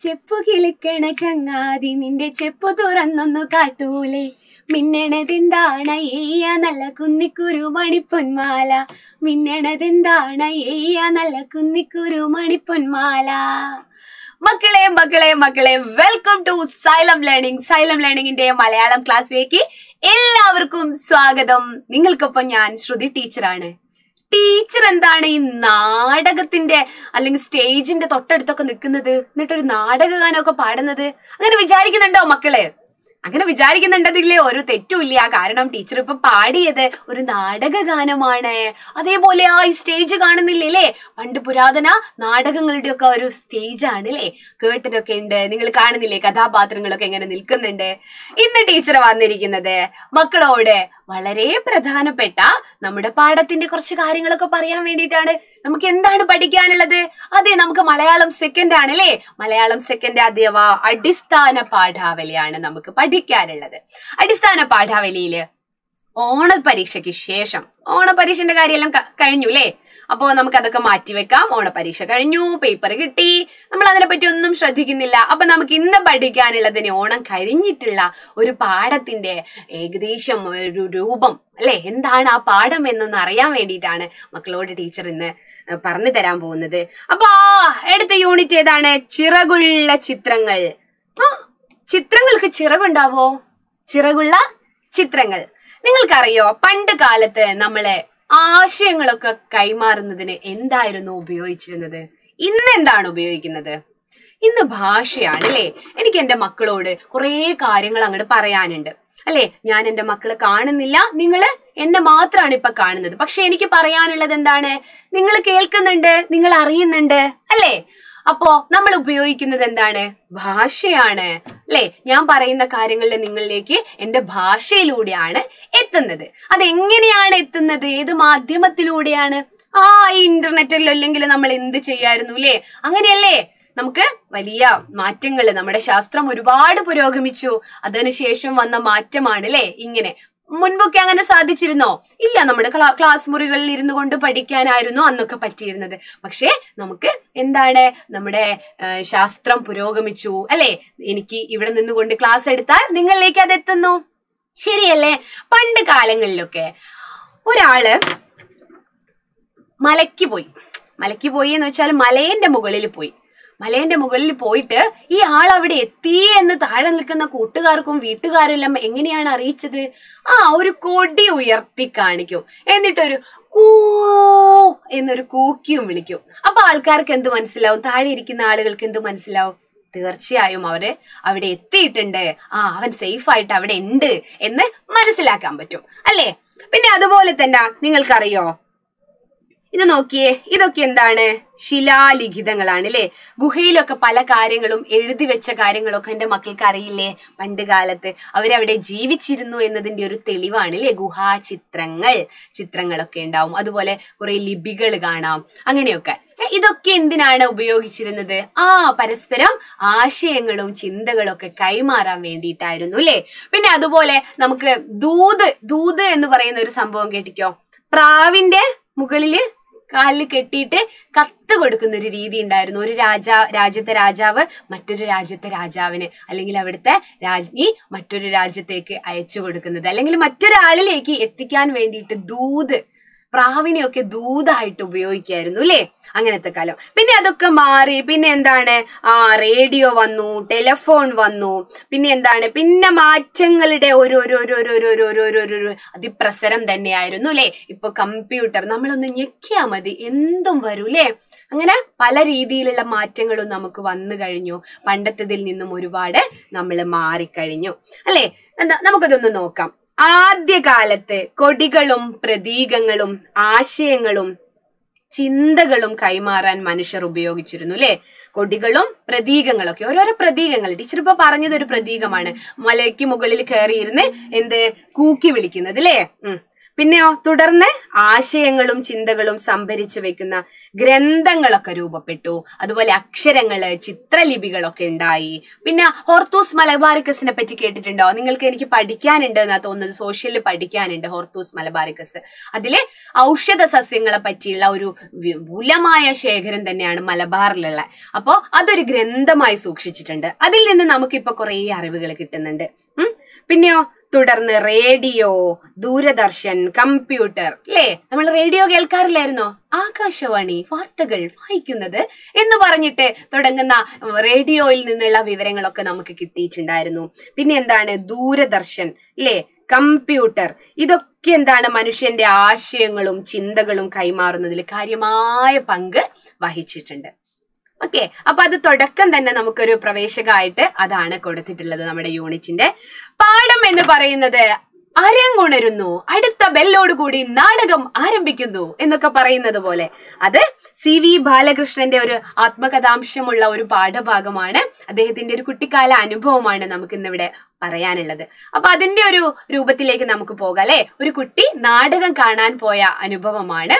ചെപ്പു കിളിക്കണ ചങ്ങാതി നിന്റെ ചെപ്പു തുറന്നൊന്നു കാട്ടൂലേ മിന്നണതെന്താണ് ഏയ നല്ല കുന്നിക്കുരു മണിപ്പൊന്മാല മിന്നണതെന്താണ് ഏയ നല്ല കുന്നിക്കുരു മണിപ്പൊന്മാല മക്കളെ മക്കളെ മക്കളെ welcome to Xylem learning Xylem ലേണിംഗിന്റെ മലയാളം ക്ലാസ്സിലേക്ക് എല്ലാവർക്കും സ്വാഗതം നിങ്ങൾക്കൊപ്പം ഞാൻ ശ്രുതി ടീച്ചറാണ് ടീച്ചർ എന്താണ് ഈ നാടകത്തിന്റെ അല്ലെങ്കിൽ സ്റ്റേജിന്റെ തൊട്ടടുത്തൊക്കെ നിൽക്കുന്നത് എന്നിട്ടൊരു നാടകഗാനമൊക്കെ പാടുന്നത് അങ്ങനെ വിചാരിക്കുന്നുണ്ടോ മക്കള് അങ്ങനെ വിചാരിക്കുന്നുണ്ടതില്ലേ ഒരു തെറ്റുമില്ല കാരണം ടീച്ചർ ഇപ്പൊ പാടിയത് ഒരു നാടക ഗാനമാണ് അതേപോലെ ആ ഈ സ്റ്റേജ് കാണുന്നില്ലേ പണ്ട് പുരാതന നാടകങ്ങളുടെ ഒക്കെ ഒരു സ്റ്റേജ് ആണ് അല്ലേ കേട്ടിനൊക്കെ ഉണ്ട് നിങ്ങൾ കാണുന്നില്ലേ കഥാപാത്രങ്ങളൊക്കെ എങ്ങനെ നിൽക്കുന്നുണ്ട് ഇന്ന് ടീച്ചർ വന്നിരിക്കുന്നത് മക്കളോട് വളരെ പ്രധാനപ്പെട്ട നമ്മുടെ പാഠത്തിന്റെ കുറച്ച് കാര്യങ്ങളൊക്കെ പറയാൻ വേണ്ടിയിട്ടാണ് നമുക്ക് എന്താണ് പഠിക്കാനുള്ളത് അതെ നമുക്ക് മലയാളം സെക്കൻഡ് ആണ് അല്ലേ മലയാളം സെക്കൻഡ് അഥവാ അടിസ്ഥാന പാഠാവലിയാണ് നമുക്ക് പഠിക്കാനുള്ളത് അടിസ്ഥാന പാഠാവലിയില് ഓണ പരീക്ഷയ്ക്ക് ശേഷം ഓണ പരീക്ഷന്റെ കാര്യമെല്ലാം ക- കഴിഞ്ഞു അല്ലേ അപ്പോ നമുക്ക് അതൊക്കെ മാറ്റിവെക്കാം ഓണപരീക്ഷ കഴിഞ്ഞു പേപ്പർ കിട്ടി നമ്മൾ അതിനെ പറ്റി ഒന്നും ശ്രദ്ധിക്കുന്നില്ല അപ്പൊ നമുക്ക് ഇന്ന് പഠിക്കാനുള്ളതിന് ഓണം കഴിഞ്ഞിട്ടുള്ള ഒരു പാഠത്തിന്റെ ഏകദേശം ഒരു രൂപം അല്ലെ എന്താണ് ആ പാഠം എന്നൊന്ന് അറിയാൻ വേണ്ടിയിട്ടാണ് മക്കളോട് ടീച്ചർ ഇന്ന് പറഞ്ഞു തരാൻ പോകുന്നത് അപ്പൊ എടുത്ത യൂണിറ്റ് ഏതാണ് ചിറകുള്ള ചിത്രങ്ങൾ ആ ചിത്രങ്ങൾക്ക് ചിറകുണ്ടാവോ ചിറകുള്ള ചിത്രങ്ങൾ നിങ്ങൾക്കറിയോ പണ്ട് കാലത്ത് നമ്മളെ ആശയങ്ങളൊക്കെ കൈമാറുന്നതിന് എന്തായിരുന്നു ഉപയോഗിച്ചിരുന്നത് ഇന്ന് എന്താണ് ഉപയോഗിക്കുന്നത് ഇന്ന് ഭാഷയാണ് അല്ലേ എനിക്ക് എന്റെ മക്കളോട് കുറേ കാര്യങ്ങൾ അങ്ങോട്ട് പറയാനുണ്ട് അല്ലെ ഞാൻ എന്റെ മക്കളെ കാണുന്നില്ല നിങ്ങള് എന്നെ മാത്രമാണ് ഇപ്പൊ കാണുന്നത് പക്ഷെ എനിക്ക് പറയാനുള്ളത് എന്താണ് നിങ്ങൾ കേൾക്കുന്നുണ്ട് നിങ്ങൾ അറിയുന്നുണ്ട് അല്ലേ അപ്പോ നമ്മൾ ഉപയോഗിക്കുന്നത് എന്താണ് ഭാഷയാണ് അല്ലെ ഞാൻ പറയുന്ന കാര്യങ്ങളിൽ നിങ്ങളിലേക്ക് എന്റെ ഭാഷയിലൂടെയാണ് എത്തുന്നത് അതെങ്ങനെയാണ് എത്തുന്നത് ഏത് മാധ്യമത്തിലൂടെയാണ് ആ ഈ ഇന്റർനെറ്റിൽ അല്ലെങ്കിൽ നമ്മൾ എന്ത് ചെയ്യായിരുന്നു അല്ലേ അങ്ങനെയല്ലേ നമുക്ക് വലിയ മാറ്റങ്ങൾ നമ്മുടെ ശാസ്ത്രം ഒരുപാട് പുരോഗമിച്ചു അതിനുശേഷം വന്ന മാറ്റമാണ് അല്ലേ ഇങ്ങനെ മുൻപൊക്കെ അങ്ങനെ സാധിച്ചിരുന്നോ ഇല്ല നമ്മുടെ ക്ലാ- ക്ലാസ് മുറികളിൽ ഇരുന്നു കൊണ്ട് പഠിക്കാനായിരുന്നു അന്നൊക്കെ പറ്റിയിരുന്നത് പക്ഷേ നമുക്ക് എന്താണ് നമ്മുടെ ആ, ശാസ്ത്രം പുരോഗമിച്ചു അല്ലെ എനിക്ക് ഇവിടെ നിന്നുകൊണ്ട് ക്ലാസ് എടുത്താൽ നിങ്ങളിലേക്ക് അത് എത്തുന്നു ശരിയല്ലേ പണ്ട് കാലങ്ങളിലൊക്കെ ഒരാള് മലയ്ക്ക് പോയി മലയ്ക്ക് പോയി എന്ന് വെച്ചാൽ മലേന്റെ മുകളിൽ പോയി മലേന്റെ മുകളിൽ പോയിട്ട് ഈ ആൾ അവിടെ എത്തി എന്ന് താഴെ നിൽക്കുന്ന കൂട്ടുകാർക്കും വീട്ടുകാരെല്ലാം എങ്ങനെയാണ് അറിയിച്ചത് ആ ഒരു കൊടി ഉയർത്തി കാണിക്കും എന്നിട്ടൊരു കൂ എന്നൊരു കൂക്കിയും വിളിക്കും അപ്പൊ ആൾക്കാർക്ക് എന്ത് മനസ്സിലാവും താഴെ ഇരിക്കുന്ന ആളുകൾക്ക് എന്ത് മനസ്സിലാവും തീർച്ചയായും അവര് അവിടെ എത്തിയിട്ടുണ്ട് ആ അവൻ സേഫ് ആയിട്ട് അവിടെ ഉണ്ട് എന്ന് മനസ്സിലാക്കാൻ പറ്റും അല്ലേ പിന്നെ അതുപോലെ തന്നെ നിങ്ങൾക്കറിയോ ഇത് നോക്കിയേ ഇതൊക്കെ എന്താണ് ശിലാലിഖിതങ്ങളാണ് അല്ലേ ഗുഹയിലൊക്കെ പല കാര്യങ്ങളും എഴുതി വെച്ച കാര്യങ്ങളൊക്കെ എന്റെ മക്കൾക്ക് അറിയില്ലേ പണ്ട് കാലത്ത് അവരവിടെ ജീവിച്ചിരുന്നു എന്നതിന്റെ ഒരു തെളിവാണ് അല്ലേ ഗുഹാ ചിത്രങ്ങൾ ചിത്രങ്ങളൊക്കെ ഉണ്ടാവും അതുപോലെ കുറെ ലിപികൾ കാണാം അങ്ങനെയൊക്കെ ഏ, ഇതൊക്കെ എന്തിനാണ് ഉപയോഗിച്ചിരുന്നത് ആ പരസ്പരം ആശയങ്ങളും ചിന്തകളും ഒക്കെ കൈമാറാൻ വേണ്ടിയിട്ടായിരുന്നു അല്ലേ പിന്നെ അതുപോലെ നമുക്ക് ദൂത് ദൂത് എന്ന് പറയുന്ന ഒരു സംഭവം കേട്ടിക്കോ പ്രാവിന്റെ മുകളില് കാലിൽ കെട്ടിയിട്ട് കത്ത് കൊടുക്കുന്ന ഒരു രീതി ഉണ്ടായിരുന്നു ഒരു രാജാ രാജ്യത്തെ രാജാവ് മറ്റൊരു രാജ്യത്തെ രാജാവിന് അല്ലെങ്കിൽ അവിടുത്തെ രാജ്ഞി മറ്റൊരു രാജ്യത്തേക്ക് അയച്ചു കൊടുക്കുന്നത് അല്ലെങ്കിൽ മറ്റൊരാളിലേക്ക് എത്തിക്കാൻ വേണ്ടിയിട്ട് ദൂത് പ്രാവിനെയൊക്കെ ദൂതായിട്ട് ഉപയോഗിക്കായിരുന്നു അല്ലേ അങ്ങനത്തെ കാലം പിന്നെ അതൊക്കെ മാറി പിന്നെ എന്താണ് ആ റേഡിയോ വന്നു ടെലിഫോൺ വന്നു പിന്നെ എന്താണ് പിന്നെ മാറ്റങ്ങളുടെ ഒരു ഒരു ഒരു ഒരു ഒരു ഒരു ഒരു ഒരു ഒരു ഒരു അതിപ്രസരം തന്നെയായിരുന്നു അല്ലേ ഇപ്പൊ കമ്പ്യൂട്ടർ നമ്മളൊന്ന് ഞെക്കിയാ മതി എന്തും വരൂ അല്ലേ അങ്ങനെ പല രീതിയിലുള്ള മാറ്റങ്ങളും നമുക്ക് വന്നു കഴിഞ്ഞു പണ്ടത്തതിൽ നിന്നും ഒരുപാട് നമ്മൾ മാറിക്കഴിഞ്ഞു അല്ലേ എന്താ നമുക്കതൊന്ന് നോക്കാം ആദ്യകാലത്ത് കൊടികളും പ്രതീകങ്ങളും ആശയങ്ങളും ചിന്തകളും കൈമാറാൻ മനുഷ്യർ ഉപയോഗിച്ചിരുന്നു അല്ലെ കൊടികളും പ്രതീകങ്ങളൊക്കെ ഓരോരോ പ്രതീകങ്ങൾ ടീച്ചർ ഇപ്പൊ പറഞ്ഞത് ഒരു പ്രതീകമാണ് മലയ്ക്ക് മുകളിൽ കയറിയിരുന്ന് എന്ത് കൂക്കി വിളിക്കുന്നത് അല്ലേ ഉം പിന്നെയോ തുടർന്ന് ആശയങ്ങളും ചിന്തകളും സംഭരിച്ചു വെക്കുന്ന ഗ്രന്ഥങ്ങളൊക്കെ രൂപപ്പെട്ടു അതുപോലെ അക്ഷരങ്ങള് ചിത്രലിപികളൊക്കെ ഉണ്ടായി പിന്നെ ഹോർത്തൂസ് മലബാറിക്കസിനെ പറ്റി കേട്ടിട്ടുണ്ടോ നിങ്ങൾക്ക് എനിക്ക് പഠിക്കാനുണ്ട് എന്നാ തോന്നുന്നത് സോഷ്യലിൽ പഠിക്കാനുണ്ട് ഹോർത്തൂസ് മലബാറിക്കസ് അതില് ഔഷധ സസ്യങ്ങളെ പറ്റിയുള്ള ഒരു വിപുലമായ ശേഖരം തന്നെയാണ് മലബാറിലുള്ള അപ്പോ അതൊരു ഗ്രന്ഥമായി സൂക്ഷിച്ചിട്ടുണ്ട് അതിൽ നിന്ന് നമുക്കിപ്പോ കുറെ അറിവുകൾ കിട്ടുന്നുണ്ട് ഉം പിന്നെയോ തുടർന്ന് റേഡിയോ ദൂരദർശൻ കമ്പ്യൂട്ടർ അല്ലേ നമ്മൾ റേഡിയോ കേൾക്കാറില്ലായിരുന്നോ ആകാശവാണി വാർത്തകൾ വായിക്കുന്നത് എന്ന് പറഞ്ഞിട്ട് തുടങ്ങുന്ന റേഡിയോയിൽ നിന്നുള്ള വിവരങ്ങളൊക്കെ നമുക്ക് കിട്ടിയിട്ടുണ്ടായിരുന്നു പിന്നെ എന്താണ് ദൂരദർശൻ അല്ലേ കമ്പ്യൂട്ടർ ഇതൊക്കെ എന്താണ് മനുഷ്യന്റെ ആശയങ്ങളും ചിന്തകളും കൈമാറുന്നതിൽ കാര്യമായ പങ്ക് വഹിച്ചിട്ടുണ്ട് ഓക്കെ അപ്പൊ അത് തുടക്കം തന്നെ നമുക്കൊരു പ്രവേശകമായിട്ട് അതാണ് കൊടുത്തിട്ടുള്ളത് നമ്മുടെ യൂണിറ്റിന്റെ പാഠം എന്ന് പറയുന്നത് അരങ്ങുണരുന്നു അടുത്ത ബെല്ലോട് കൂടി നാടകം ആരംഭിക്കുന്നു എന്നൊക്കെ പറയുന്നത് പോലെ അത് സി വി ബാലകൃഷ്ണന്റെ ഒരു ആത്മകഥാംശമുള്ള ഒരു പാഠഭാഗമാണ് അദ്ദേഹത്തിന്റെ ഒരു കുട്ടിക്കാല അനുഭവമാണ് നമുക്ക് ഇന്നിവിടെ പറയാനുള്ളത് അപ്പൊ അതിന്റെ ഒരു രൂപത്തിലേക്ക് നമുക്ക് പോകാം അല്ലെ ഒരു കുട്ടി നാടകം കാണാൻ പോയ അനുഭവമാണ്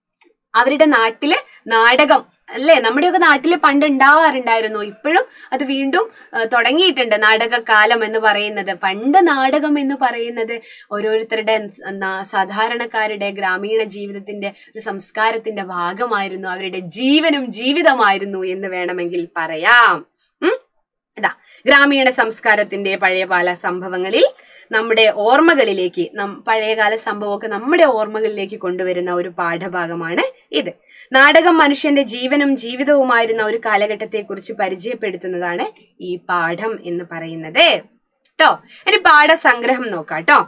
അവരുടെ നാട്ടില് നാടകം അല്ലേ നമ്മുടെയൊക്കെ നാട്ടില് പണ്ട് ഉണ്ടാവാറുണ്ടായിരുന്നു ഇപ്പോഴും അത് വീണ്ടും ആ, തുടങ്ങിയിട്ടുണ്ട് നാടകക്കാലം എന്ന് പറയുന്നത് പണ്ട് നാടകം എന്ന് പറയുന്നത് ഓരോരുത്തരുടെ ന- സാധാരണക്കാരുടെ ഗ്രാമീണ ജീവിതത്തിന്റെ ഒരു സംസ്കാരത്തിന്റെ ഭാഗമായിരുന്നു അവരുടെ ജീവനും ജീവിതമായിരുന്നു എന്ന് വേണമെങ്കിൽ പറയാം ഉം ഇതാ ഗ്രാമീണ സംസ്കാരത്തിന്റെ പഴയകാല സംഭവങ്ങളിൽ നമ്മുടെ ഓർമ്മകളിലേക്ക് നം പഴയകാല സംഭവമൊക്കെ നമ്മുടെ ഓർമ്മകളിലേക്ക് കൊണ്ടുവരുന്ന ഒരു പാഠഭാഗമാണ് ഇത് നാടകം മനുഷ്യന്റെ ജീവനും ജീവിതവുമായിരുന്ന ഒരു കാലഘട്ടത്തെ കുറിച്ച് പരിചയപ്പെടുത്തുന്നതാണ് ഈ പാഠം എന്ന് പറയുന്നത് ട്ടോ ഇനി പാഠസംഗ്രഹം നോക്കാം ട്ടോ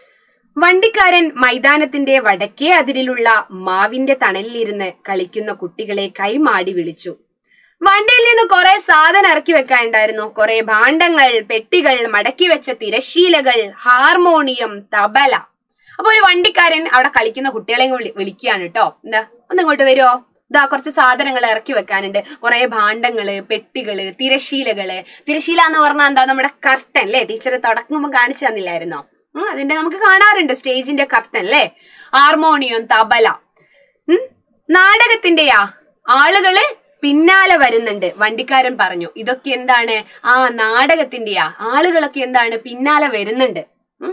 വണ്ടിക്കാരൻ മൈതാനത്തിന്റെ വടക്കേ അതിരിലുള്ള മാവിന്റെ തണലിലിരുന്ന് കളിക്കുന്ന കുട്ടികളെ കൈമാടി വിളിച്ചു വണ്ടിയിൽ നിന്ന് കുറെ സാധനം ഇറക്കി വെക്കാനുണ്ടായിരുന്നു കുറെ ഭാണ്ഡങ്ങൾ പെട്ടികൾ മടക്കി വെച്ച തിരശീലകൾ ഹാർമോണിയം തബല അപ്പൊ ഒരു വണ്ടിക്കാരൻ അവിടെ കളിക്കുന്ന കുട്ടികളെ വിളി- വിളിക്കുകയാണ് കേട്ടോ എന്താ ഒന്ന് ഇങ്ങോട്ട് വരുമോ ഇതാ കുറച്ച് സാധനങ്ങൾ ഇറക്കി വെക്കാനുണ്ട് കുറെ ഭാണ്ഡങ്ങള് പെട്ടികള് തിരശീലകള് തിരശീല എന്ന് പറഞ്ഞാൽ എന്താ നമ്മുടെ കർട്ടൻ അല്ലേ ടീച്ചർ തുടങ്ങുമ്പോൾ കാണിച്ചു തന്നില്ലായിരുന്നോ ഉം, അതിന്റെ നമുക്ക് കാണാറുണ്ട് സ്റ്റേജിന്റെ കർട്ടൻ അല്ലേ ഹാർമോണിയം തബല ഉം, നാടകത്തിന്റെയാ ആളുകള് പിന്നാലെ വരുന്നുണ്ട് വണ്ടിക്കാരൻ പറഞ്ഞു ഇതൊക്കെ എന്താണ് ആ നാടകത്തിന്റെയാ ആളുകളൊക്കെ എന്താണ് പിന്നാലെ വരുന്നുണ്ട് ഉം.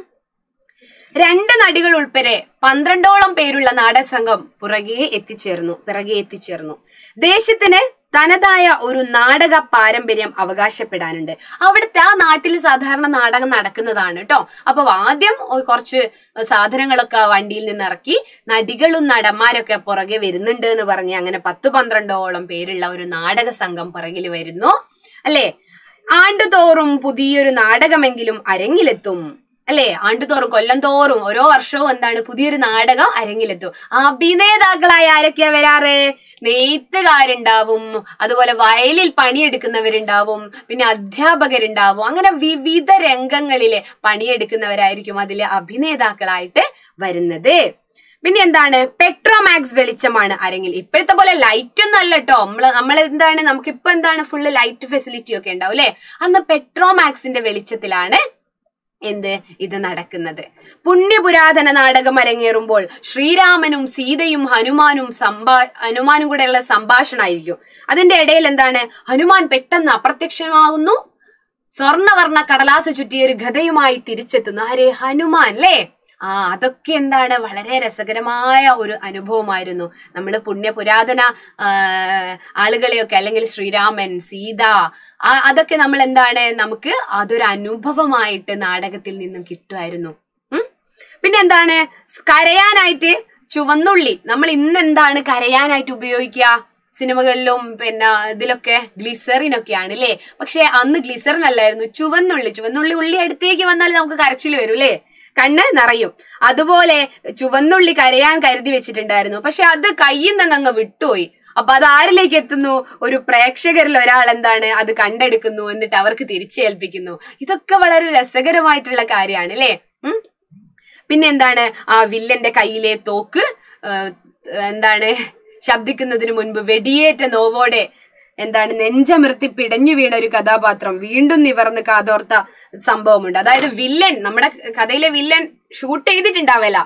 രണ്ട് നടികൾ ഉൾപ്പെടെ പന്ത്രണ്ടോളം പേരുള്ള നാടകസംഘം പുറകെ എത്തിച്ചേർന്നു പിറകെ എത്തിച്ചേർന്നു ദേശത്തിന് തനതായ ഒരു നാടക പാരമ്പര്യം അവകാശപ്പെടാനുണ്ട് അവിടുത്തെ ആ നാട്ടിൽ സാധാരണ നാടകം നടക്കുന്നതാണ് കേട്ടോ അപ്പൊ ആദ്യം ഒ- കുറച്ച് സാധനങ്ങളൊക്കെ വണ്ടിയിൽ നിന്ന് ഇറക്കി നടികളും നടന്മാരൊക്കെ പുറകെ വരുന്നുണ്ട് എന്ന് പറഞ്ഞ് അങ്ങനെ പത്ത് പന്ത്രണ്ടോളം പേരുള്ള ഒരു നാടക സംഘം പുറകിൽ വരുന്നു അല്ലേ ആണ്ടുതോറും പുതിയൊരു നാടകമെങ്കിലും അരങ്ങിലെത്തും അല്ലേ ആണ്ടുതോറും കൊല്ലം തോറും ഓരോ വർഷവും എന്താണ് പുതിയൊരു നാടകം അരങ്ങിലെത്തും അഭിനേതാക്കളായ ആരൊക്കെയാ വരാറ് നെയ്ത്തുകാരുണ്ടാവും അതുപോലെ വയലിൽ പണിയെടുക്കുന്നവരുണ്ടാവും പിന്നെ അധ്യാപകരുണ്ടാവും അങ്ങനെ വിവിധ രംഗങ്ങളിലെ പണിയെടുക്കുന്നവരായിരിക്കും അതിലെ അഭിനേതാക്കളായിട്ട് വരുന്നത് പിന്നെ എന്താണ് പെട്രോമാക്സ് വെളിച്ചമാണ് അരങ്ങിൽ ഇപ്പോഴത്തെ പോലെ ലൈറ്റ് ഒന്നും അല്ല കേട്ടോ നമ്മള് നമ്മൾ എന്താണ് നമുക്കിപ്പോ എന്താണ് ഫുള്ള് ലൈറ്റ് ഫെസിലിറ്റി ഒക്കെ ഉണ്ടാവും അല്ലെ അന്ന് പെട്രോമാക്സിന്റെ വെളിച്ചത്തിലാണ് എന്ത് ഇത് നടക്കുന്നത് പുണ്യപുരാതന നാടകം അരങ്ങേറുമ്പോൾ ശ്രീരാമനും സീതയും ഹനുമാനും സംഭാ ഹനുമാനും കൂടെയുള്ള സംഭാഷണമായിരിക്കും അതിന്റെ ഇടയിൽ എന്താണ് ഹനുമാൻ പെട്ടെന്ന് അപ്രത്യക്ഷമാകുന്നു സ്വർണവർണ്ണ കടലാസ് ചുറ്റിയ ഒരു ഗതയുമായി തിരിച്ചെത്തുന്നു ആരെ ഹനുമാൻ അല്ലേ ആ അതൊക്കെ എന്താണ് വളരെ രസകരമായ ഒരു അനുഭവമായിരുന്നു നമ്മൾ പുണ്യ പുരാതന ആ, ആളുകളെയൊക്കെ അല്ലെങ്കിൽ ശ്രീരാമൻ സീത ആ അതൊക്കെ നമ്മൾ എന്താണ് നമുക്ക് അതൊരു അനുഭവമായിട്ട് നാടകത്തിൽ നിന്നും കിട്ടുമായിരുന്നു ഉം പിന്നെ എന്താണ് കരയാനായിട്ട് ചുവന്നുള്ളി നമ്മൾ ഇന്ന് എന്താണ് കരയാനായിട്ട് ഉപയോഗിക്കുക സിനിമകളിലും പിന്നെ ഇതിലൊക്കെ ഗ്ലിസറിൻ ഒക്കെയാണ് അല്ലേ പക്ഷെ അന്ന് ഗ്ലിസറിൻ അല്ലായിരുന്നു ചുവന്നുള്ളി ചുവന്നുള്ളി ഉള്ളി അടുത്തേക്ക് വന്നാൽ നമുക്ക് കരച്ചിൽ വരും അല്ലേ കണ്ണ് നിറയും അതുപോലെ ചുവന്നുള്ളി കരയാൻ കരുതി വെച്ചിട്ടുണ്ടായിരുന്നു പക്ഷെ അത് കയ്യിൽ നിന്ന് അങ്ങ് വിട്ടുപോയി അപ്പൊ അത് ആരിലേക്ക് എത്തുന്നു ഒരു പ്രേക്ഷകരിൽ ഒരാൾ എന്താണ് അത് കണ്ടെടുക്കുന്നു എന്നിട്ട് അവർക്ക് തിരിച്ചേൽപ്പിക്കുന്നു ഇതൊക്കെ വളരെ രസകരമായിട്ടുള്ള കാര്യമാണ് അല്ലേ ഉം പിന്നെ എന്താണ് ആ വില്ലന്റെ കയ്യിലെ തോക്ക് ആ, എന്താണ് ശബ്ദിക്കുന്നതിന് മുൻപ് വെടിയേറ്റ നോവോടെ എന്താണ് നെഞ്ചമിർത്തി പിടഞ്ഞു വീണ ഒരു കഥാപാത്രം വീണ്ടും നിവർന്ന് കാതോർത്ത സംഭവമുണ്ട് അതായത് വില്ലൻ നമ്മുടെ കഥയിലെ വില്ലൻ ഷൂട്ട് ചെയ്തിട്ടുണ്ടാവല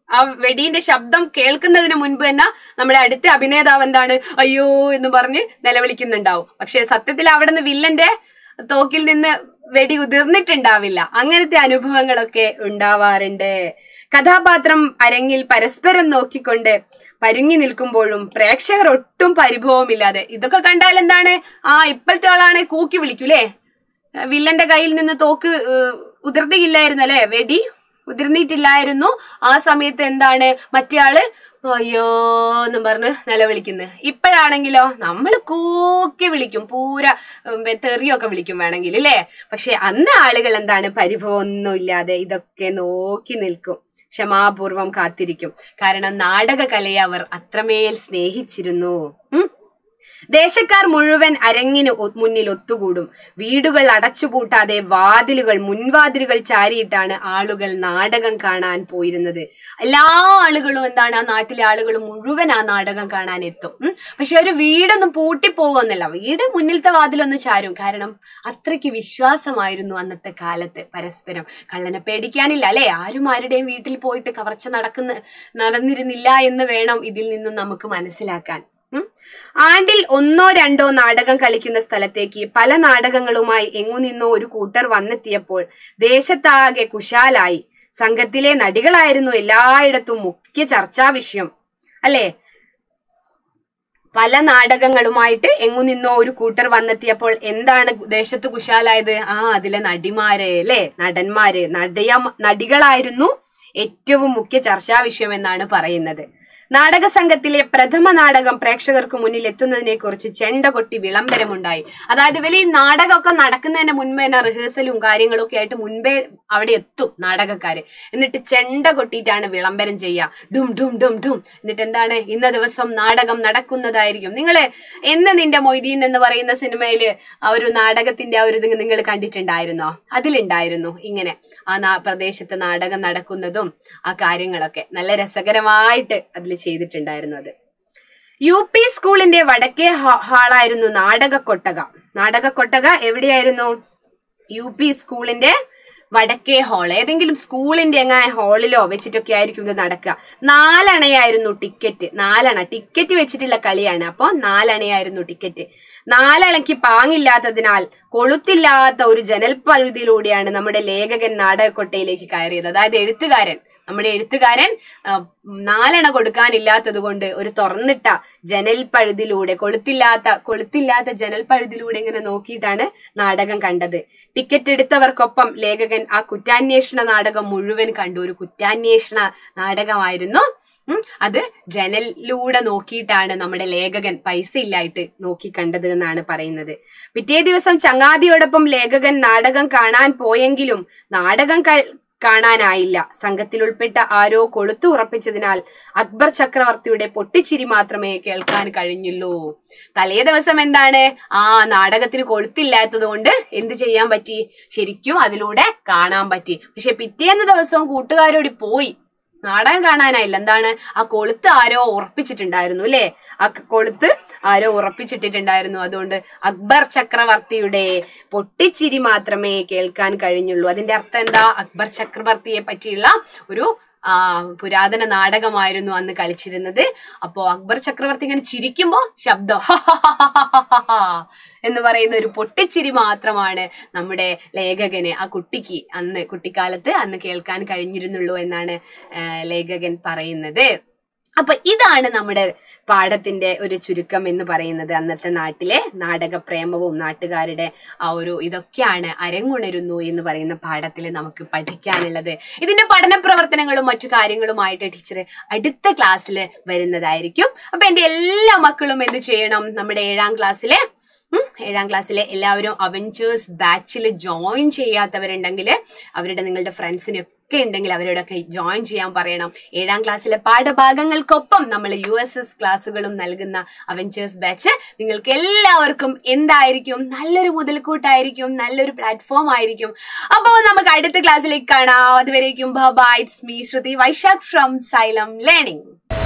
ആ വെടിന്റെ ശബ്ദം കേൾക്കുന്നതിന് മുൻപ് തന്നെ നമ്മുടെ അടുത്ത അഭിനേതാവ് എന്താണ് അയ്യോ എന്ന് പറഞ്ഞ് നിലവിളിക്കുന്നുണ്ടാവും പക്ഷെ സത്യത്തിൽ അവിടെ നിന്ന് വില്ലന്റെ തോക്കിൽ നിന്ന് വെടി ഉതിർന്നിട്ടുണ്ടാവില്ല അങ്ങനത്തെ അനുഭവങ്ങളൊക്കെ ഉണ്ടാവാറുണ്ട് കഥാപാത്രം അരങ്ങിൽ പരസ്പരം നോക്കിക്കൊണ്ട് പരുങ്ങി നിൽക്കുമ്പോഴും പ്രേക്ഷകർ ഒട്ടും പരിഭവമില്ലാതെ ഇതൊക്കെ കണ്ടാൽ എന്താണ് ആ ഇപ്പോഴത്തെ ആളാണ് കൂക്കി വിളിക്കൂലേ വില്ലന്റെ കയ്യിൽ നിന്ന് തോക്ക് ഏഹ്, ഉതിർത്തിയില്ലായിരുന്നു അല്ലെ വെടി ഉതിർന്നിട്ടില്ലായിരുന്നു ആ സമയത്ത് എന്താണ് മറ്റേ ആള് അയ്യോ എന്നും പറഞ്ഞ് നിലവിളിക്കുന്നത് ഇപ്പോഴാണെങ്കിലോ നമ്മൾ കൂക്കി വിളിക്കും പൂര ഉം, തെറിയൊക്കെ വിളിക്കും വേണമെങ്കിൽ അല്ലേ പക്ഷെ അന്ന് ആളുകൾ എന്താണ് പരിഭവമൊന്നുമില്ലാതെ ഇതൊക്കെ നോക്കി നിൽക്കും ക്ഷമാപൂർവം കാത്തിരിക്കും കാരണം നാടക കലയെ അവർ അത്രമേൽ സ്നേഹിച്ചിരുന്നു ഉം ദേശക്കാർ മുഴുവൻ അരങ്ങിന് ഒ- മുന്നിൽ ഒത്തുകൂടും വീടുകൾ അടച്ചുപൂട്ടാതെ വാതിലുകൾ മുൻവാതിലുകൾ ചാരിയിട്ടാണ് ആളുകൾ നാടകം കാണാൻ പോയിരുന്നത് എല്ലാ ആളുകളും എന്താണ് ആ നാട്ടിലെ ആളുകൾ മുഴുവൻ ആ നാടകം കാണാൻ എത്തും ഉം. പക്ഷെ ഒരു വീടൊന്നും പൂട്ടിപ്പോകുന്നില്ല വീട് മുന്നിലത്തെ വാതിലൊന്ന് ചാരും കാരണം അത്രയ്ക്ക് വിശ്വാസമായിരുന്നു അന്നത്തെ കാലത്ത് പരസ്പരം കള്ളനെ പേടിക്കാനില്ല അല്ലെ ആരും ആരുടെയും വീട്ടിൽ പോയിട്ട് കവർച്ച നടക്കുന്ന നടന്നിരുന്നില്ല എന്ന് വേണം ഇതിൽ നിന്നും നമുക്ക് മനസ്സിലാക്കാൻ ഉം. ആണ്ടിൽ ഒന്നോ രണ്ടോ നാടകം കളിക്കുന്ന സ്ഥലത്തേക്ക് പല നാടകങ്ങളുമായി എങ്ങു നിന്നോ ഒരു കൂട്ടർ വന്നെത്തിയപ്പോൾ ദേശത്താകെ കുശാലായി സംഘത്തിലെ നടികളായിരുന്നു എല്ലായിടത്തും മുഖ്യ ചർച്ചാ വിഷയം അല്ലേ പല നാടകങ്ങളുമായിട്ട് എങ്ങു നിന്നോ ഒരു കൂട്ടർ വന്നെത്തിയപ്പോൾ എന്താണ് ദേശത്ത് കുശാലായത് ആ അതിലെ നടിമാര് അല്ലെ നടന്മാര് നടിയ നടികളായിരുന്നു ഏറ്റവും മുഖ്യ ചർച്ചാ വിഷയം എന്നാണ് പറയുന്നത് നാടക സംഘത്തിലെ പ്രഥമ നാടകം പ്രേക്ഷകർക്ക് മുന്നിൽ എത്തുന്നതിനെ കുറിച്ച് ചെണ്ട കൊട്ടി വിളംബരമുണ്ടായി അതായത് വലിയ നാടകമൊക്കെ നടക്കുന്നതിന് മുൻപേ തന്നെ റിഹേഴ്സലും കാര്യങ്ങളും ഒക്കെ ആയിട്ട് മുൻപേ അവിടെ എത്തും നാടകക്കാര് എന്നിട്ട് ചെണ്ട കൊട്ടിയിട്ടാണ് വിളംബരം ചെയ്യുക ഡും ഡും ഡും ഡും എന്നിട്ട് എന്താണ് ഇന്ന ദിവസം നാടകം നടക്കുന്നതായിരിക്കും നിങ്ങള് എന്ന് നിന്റെ മൊയ്തീൻ എന്ന് പറയുന്ന സിനിമയില് ആ ഒരു നാടകത്തിന്റെ ആ ഒരു ഇത് നിങ്ങൾ കണ്ടിട്ടുണ്ടായിരുന്നോ അതിലുണ്ടായിരുന്നു ഇങ്ങനെ ആ നാ- പ്രദേശത്ത് നാടകം നടക്കുന്നതും ആ കാര്യങ്ങളൊക്കെ നല്ല രസകരമായിട്ട് അതിൽ ചെയ്തിട്ടുണ്ടായിരുന്നു അത് യു പി സ്കൂളിന്റെ വടക്കേ ഹാ- ഹാളായിരുന്നു നാടക കൊട്ടക നാടക കൊട്ടക എവിടെയായിരുന്നു യു പി സ്കൂളിന്റെ വടക്കേ ഹാൾ ഏതെങ്കിലും സ്കൂളിന്റെ എങ്ങനെ ഹാളിലോ വെച്ചിട്ടൊക്കെ ആയിരിക്കും ഇത് നടക്കുക നാലണയായിരുന്നു ടിക്കറ്റ് നാലണ ടിക്കറ്റ് വെച്ചിട്ടുള്ള കളിയാണ് അപ്പൊ നാലണയായിരുന്നു ടിക്കറ്റ് നാലണയ്ക്ക് പാങ്ങില്ലാത്തതിനാൽ കൊളുത്തില്ലാത്ത ഒരു ജനൽപ്പഴുതിലൂടെയാണ് നമ്മുടെ ലേഖകൻ നാടകക്കൊട്ടയിലേക്ക് കയറിയത് അതായത് എഴുത്തുകാരൻ നമ്മുടെ എഴുത്തുകാരൻ ആ, നാലെണ്ണ കൊടുക്കാനില്ലാത്തത് കൊണ്ട് ഒരു തുറന്നിട്ട ജനൽപ്പഴുതിലൂടെ കൊളുത്തില്ലാത്ത കൊളുത്തില്ലാത്ത ജനൽപ്പഴുതിലൂടെ ഇങ്ങനെ നോക്കിയിട്ടാണ് നാടകം കണ്ടത് ടിക്കറ്റ് എടുത്തവർക്കൊപ്പം ലേഖകൻ ആ കുറ്റാന്വേഷണ നാടകം മുഴുവൻ കണ്ടു ഒരു കുറ്റാന്വേഷണ നാടകമായിരുന്നു ഉം, അത് ജനലിലൂടെ നോക്കിയിട്ടാണ് നമ്മുടെ ലേഖകൻ പൈസ ഇല്ലായിട്ട് നോക്കി കണ്ടത് എന്നാണ് പറയുന്നത് പിറ്റേ ദിവസം ചങ്ങാതിയോടൊപ്പം ലേഖകൻ നാടകം കാണാൻ പോയെങ്കിലും നാടകം ക- കാണാനായില്ല സംഘത്തിൽ ഉൾപ്പെട്ട ആരോ കൊളുത്തു ഉറപ്പിച്ചതിനാൽ അക്ബർ ചക്രവർത്തിയുടെ പൊട്ടിച്ചിരി മാത്രമേ കേൾക്കാൻ കഴിഞ്ഞുള്ളൂ തലേ ദിവസം എന്താണ് ആ നാടകത്തിന് കൊളുത്തില്ലാത്തത് കൊണ്ട് എന്ത് ചെയ്യാൻ പറ്റി ശരിക്കും അതിലൂടെ കാണാൻ പറ്റി പക്ഷെ പിറ്റേന്ന് ദിവസവും കൂട്ടുകാരോട് പോയി നാടകം കാണാനായില്ല എന്താണ് ആ കൊളുത്ത് ആരോ ഉറപ്പിച്ചിട്ടുണ്ടായിരുന്നു അല്ലേ ആ ക- കൊളുത്ത് ആരോ ഉറപ്പിച്ചിട്ടിട്ടുണ്ടായിരുന്നു അതുകൊണ്ട് അക്ബർ ചക്രവർത്തിയുടെ പൊട്ടിച്ചിരി മാത്രമേ കേൾക്കാൻ കഴിഞ്ഞുള്ളൂ അതിന്റെ അർത്ഥം എന്താ അക്ബർ ചക്രവർത്തിയെ പറ്റിയുള്ള ഒരു ആ പുരാതന നാടകമായിരുന്നു അന്ന് കളിച്ചിരുന്നത് അപ്പോ അക്ബർ ചക്രവർത്തി ഇങ്ങനെ ചിരിക്കുമ്പോ ശബ്ദം എന്ന് പറയുന്ന ഒരു പൊട്ടിച്ചിരി മാത്രമാണ് നമ്മുടെ ലേഖകന് ആ കുട്ടിക്ക് അന്ന് കുട്ടിക്കാലത്ത് അന്ന് കേൾക്കാൻ കഴിഞ്ഞിരുന്നുള്ളൂ എന്നാണ് ആ, ലേഖകൻ പറയുന്നത് അപ്പൊ ഇതാണ് നമ്മുടെ പാഠത്തിന്റെ ഒരു ചുരുക്കം എന്ന് പറയുന്നത് അന്നത്തെ നാട്ടിലെ നാടക പ്രേമവും നാട്ടുകാരുടെ ആ ഒരു ഇതൊക്കെയാണ് അരങ്ങുണരുന്നു എന്ന് പറയുന്ന പാഠത്തിൽ നമുക്ക് പഠിക്കാനുള്ളത് ഇതിന്റെ പഠന പ്രവർത്തനങ്ങളും മറ്റു കാര്യങ്ങളുമായിട്ട് ടീച്ചർ അടുത്ത ക്ലാസ്സിൽ വരുന്നതായിരിക്കും അപ്പൊ എന്റെ എല്ലാ മക്കളും എന്ത് ചെയ്യണം നമ്മുടെ ഏഴാം ക്ലാസ്സിലെ ഉം, ഏഴാം ക്ലാസ്സിലെ എല്ലാവരും അവഞ്ചേഴ്സ് ബാച്ചിൽ ജോയിൻ ചെയ്യാത്തവരുണ്ടെങ്കിൽ അവരുടെ നിങ്ങളുടെ ഫ്രണ്ട്സിനെ ഒക്കെ ഉണ്ടെങ്കിൽ അവരോടൊക്കെ ജോയിൻ ചെയ്യാൻ പറയണം ഏഴാം ക്ലാസ്സിലെ പാഠഭാഗങ്ങൾക്കൊപ്പം നമ്മൾ യു എസ് എസ് ക്ലാസ്സുകളും നൽകുന്ന അവഞ്ചേഴ്സ് ബാച്ച് നിങ്ങൾക്ക് എല്ലാവർക്കും എന്തായിരിക്കും നല്ലൊരു മുതൽക്കൂട്ടായിരിക്കും നല്ലൊരു പ്ലാറ്റ്ഫോം ആയിരിക്കും അപ്പോൾ നമുക്ക് അടുത്ത ക്ലാസ്സിലേക്ക് കാണാം അതുവരേക്കും bye it's me Sruthi Vaishakh from Xylem learning